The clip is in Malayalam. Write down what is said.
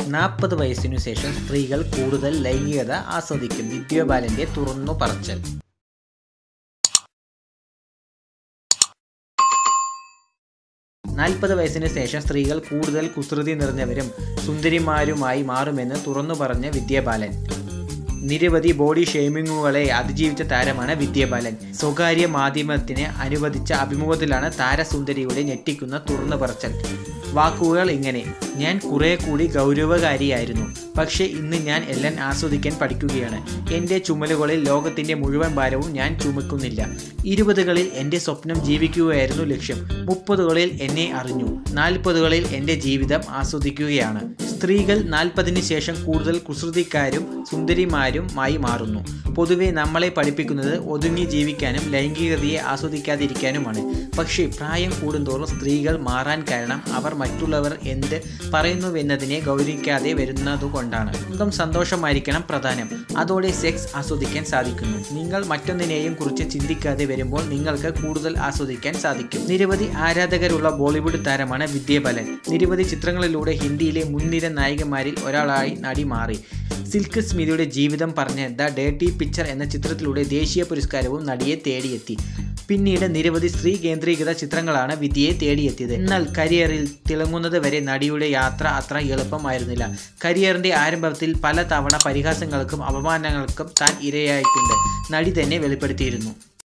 നാൽപ്പത് വയസ്സിനു ശേഷം സ്ത്രീകൾ കൂടുതൽ ലൈംഗികത ആസ്വദിക്കും വിദ്യ ബാലന്റെ തുറന്നു പറച്ചൽ നാൽപ്പത് വയസ്സിന് ശേഷം സ്ത്രീകൾ കൂടുതൽ കുസൃതി നിറഞ്ഞവരും സുന്ദരിമാരുമായി മാറുമെന്ന് തുറന്നു പറഞ്ഞ വിദ്യാബാലൻ നിരവധി ബോഡി ഷെയ്മിങ്ങുകളെ അതിജീവിച്ച താരമാണ് വിദ്യാബാലൻ സ്വകാര്യ മാധ്യമത്തിന് അനുവദിച്ച അഭിമുഖത്തിലാണ് താരസുന്ദരിയുടെ ഞെട്ടിക്കുന്ന തുറന്നു പറച്ചൽ വാക്കുകൾ ഇങ്ങനെ ഞാൻ കുറെ കൂടി ഗൗരവകാരിയായിരുന്നു പക്ഷേ ഇന്ന് ഞാൻ എല്ലാം ആസ്വദിക്കാൻ പഠിക്കുകയാണ് എൻ്റെ ചുമലുകളിൽ ലോകത്തിൻ്റെ മുഴുവൻ ഭാരവും ഞാൻ ചുമക്കുന്നില്ല ഇരുപതുകളിൽ എൻ്റെ സ്വപ്നം ജീവിക്കുകയായിരുന്നു ലക്ഷ്യം മുപ്പതുകളിൽ എന്നെ അറിഞ്ഞു നാൽപ്പതുകളിൽ എൻ്റെ ജീവിതം ആസ്വദിക്കുകയാണ് സ്ത്രീകൾ നാൽപ്പതിന് ശേഷം കൂടുതൽ കുസൃതിക്കാരും സുന്ദരിമാരും ആയി മാറുന്നു പൊതുവെ നമ്മളെ പഠിപ്പിക്കുന്നത് ഒതുങ്ങി ജീവിക്കാനും ലൈംഗികതയെ ആസ്വദിക്കാതിരിക്കാനുമാണ് പക്ഷേ പ്രായം കൂടുന്തോറും സ്ത്രീകൾ മാറാൻ കാരണം അവർ മറ്റുള്ളവർ എന്ത് പറയുന്നുവെന്നതിനെ ഗൗരവിക്കാതെ വരുന്നതുകൊണ്ടാണ് സ്വന്തം സന്തോഷമായിരിക്കണം പ്രധാനം അതോടെ സെക്സ് ആസ്വദിക്കാൻ സാധിക്കുന്നു നിങ്ങൾ മറ്റൊന്നിനെയും കുറിച്ച് ചിന്തിക്കാതെ വരുമ്പോൾ നിങ്ങൾക്ക് കൂടുതൽ ആസ്വദിക്കാൻ സാധിക്കും നിരവധി ആരാധകരുള്ള ബോളിവുഡ് താരമാണ് വിദ്യാബലൻ നിരവധി ചിത്രങ്ങളിലൂടെ ഹിന്ദിയിലെ മുൻനിര നായികമാരിൽ ഒരാളായി നടി മാറി സിൽക്ക് സ്മിതിയുടെ ജീവിതം പറഞ്ഞ ദ ഡേട്ടി പിക്ചർ എന്ന ചിത്രത്തിലൂടെ ദേശീയ പുരസ്കാരവും നടിയെ തേടിയെത്തി പിന്നീട് നിരവധി സ്ത്രീ കേന്ദ്രീകൃത ചിത്രങ്ങളാണ് വിധിയെ തേടിയെത്തിയത് എന്നാൽ കരിയറിൽ തിളങ്ങുന്നത് വരെ നടിയുടെ യാത്ര അത്ര എളുപ്പമായിരുന്നില്ല കരിയറിന്റെ ആരംഭത്തിൽ പല തവണ പരിഹാസങ്ങൾക്കും അപമാനങ്ങൾക്കും താൻ ഇരയായിട്ടുണ്ട് നടി തന്നെ വെളിപ്പെടുത്തിയിരുന്നു